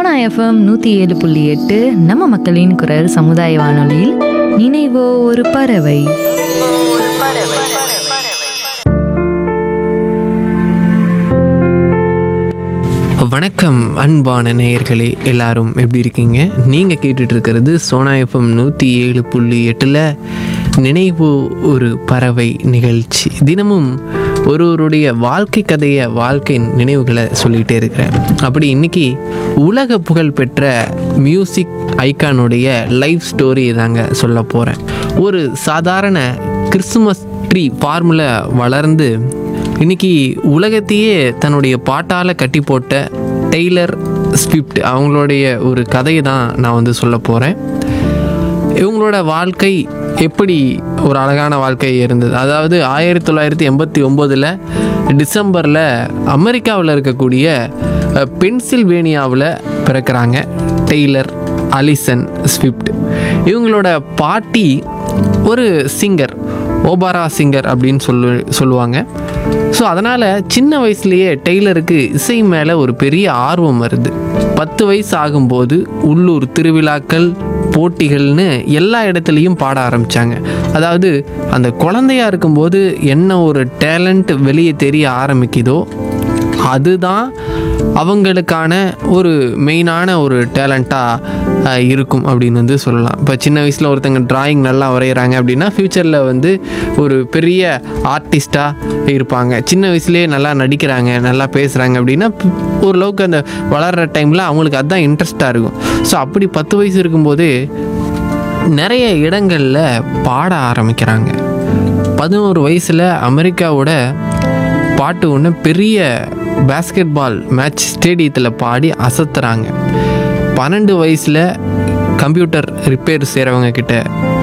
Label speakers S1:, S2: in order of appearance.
S1: Sona FM நூற்றி ஏழு புள்ளி எட்டு நம்ம மக்களின் குரல் சமுதாய வானொலியில் நினைவோ ஒரு பறவை
S2: வணக்கம் அன்பான நேயர்களே எல்லாரும் எப்படி இருக்கீங்க நீங்கள் கேட்டுட்டு இருக்கிறது சோனா எஃப்எம் நூற்றி ஏழு புள்ளி எட்டில் நினைவு ஒரு பறவை நிகழ்ச்சி தினமும் ஒருவருடைய வாழ்க்கை கதையை வாழ்க்கை நினைவுகளை சொல்லிகிட்டே இருக்கிறேன் அப்படி இன்னைக்கு உலக புகழ் பெற்ற மியூசிக் ஐக்கானுடைய லைஃப் ஸ்டோரி தாங்க சொல்ல போகிறேன் ஒரு சாதாரண கிறிஸ்துமஸ் ட்ரீ ஃபார்முல வளர்ந்து இன்னைக்கு உலகத்தையே தன்னுடைய பாட்டால் கட்டி போட்ட டெய்லர் ஸ்விஃப்ட் அவங்களுடைய ஒரு கதையை தான் நான் வந்து சொல்ல போகிறேன் இவங்களோட வாழ்க்கை எப்படி ஒரு அழகான வாழ்க்கை இருந்தது அதாவது ஆயிரத்தி தொள்ளாயிரத்தி எண்பத்தி ஒம்போதில் டிசம்பரில் அமெரிக்காவில் இருக்கக்கூடிய அஹ், பென்சில்வேனியாவில் பிறக்கிறாங்க டெய்லர் அலிசன் ஸ்விஃப்ட் இவங்களோட பாட்டி ஒரு சிங்கர் ஓபாரா சிங்கர் அப்படின்னு சொல்லு சொல்லுவாங்க ஸோ அதனால் சின்ன வயசுலேயே டெய்லருக்கு இசை மேலே ஒரு பெரிய ஆர்வம் வருது பத்து வயசு ஆகும்போது உள்ளூர் திருவிழாக்கள் போட்டிகள்னு எல்லா இடத்துலையும் பாட ஆரம்பித்தாங்க அதாவது அந்த குழந்தையா இருக்கும்போது என்ன ஒரு டேலண்ட் வெளியே தெரிய ஆரம்பிக்குதோ அதுதான் அவங்களுக்கான ஒரு மெயினான ஒரு டேலண்ட்டாக இருக்கும் அப்படின்னு வந்து சொல்லலாம் இப்போ சின்ன வயசில் ஒருத்தங்க டிராயிங் நல்லா வரைகிறாங்க அப்படின்னா ஃப்யூச்சரில் வந்து ஒரு பெரிய ஆர்டிஸ்ட்டாக இருப்பாங்க சின்ன வயசுலேயே நல்லா நடிக்கிறாங்க நல்லா பேசுகிறாங்க அப்படின்னா ப- ஓரளவுக்கு அந்த வளர்கிற டைமில் அவங்களுக்கு அதுதான் இன்ட்ரெஸ்ட்டாக இருக்கும் ஸோ அப்படி பத்து வயசு இருக்கும்போதே நிறைய இடங்களில் பாட ஆரம்பிக்கிறாங்க பதினோரு வயசில் அமெரிக்காவோட பாட்டு ஒன்று பெரிய பேஸ்கெட் பால் மேட்ச் ஸ்டேடியத்தில் பாடி அசத்துறாங்க பன்னெண்டு வயசில் கம்ப்யூட்டர் ரிப்பேர் செய்கிறவங்க கிட்ட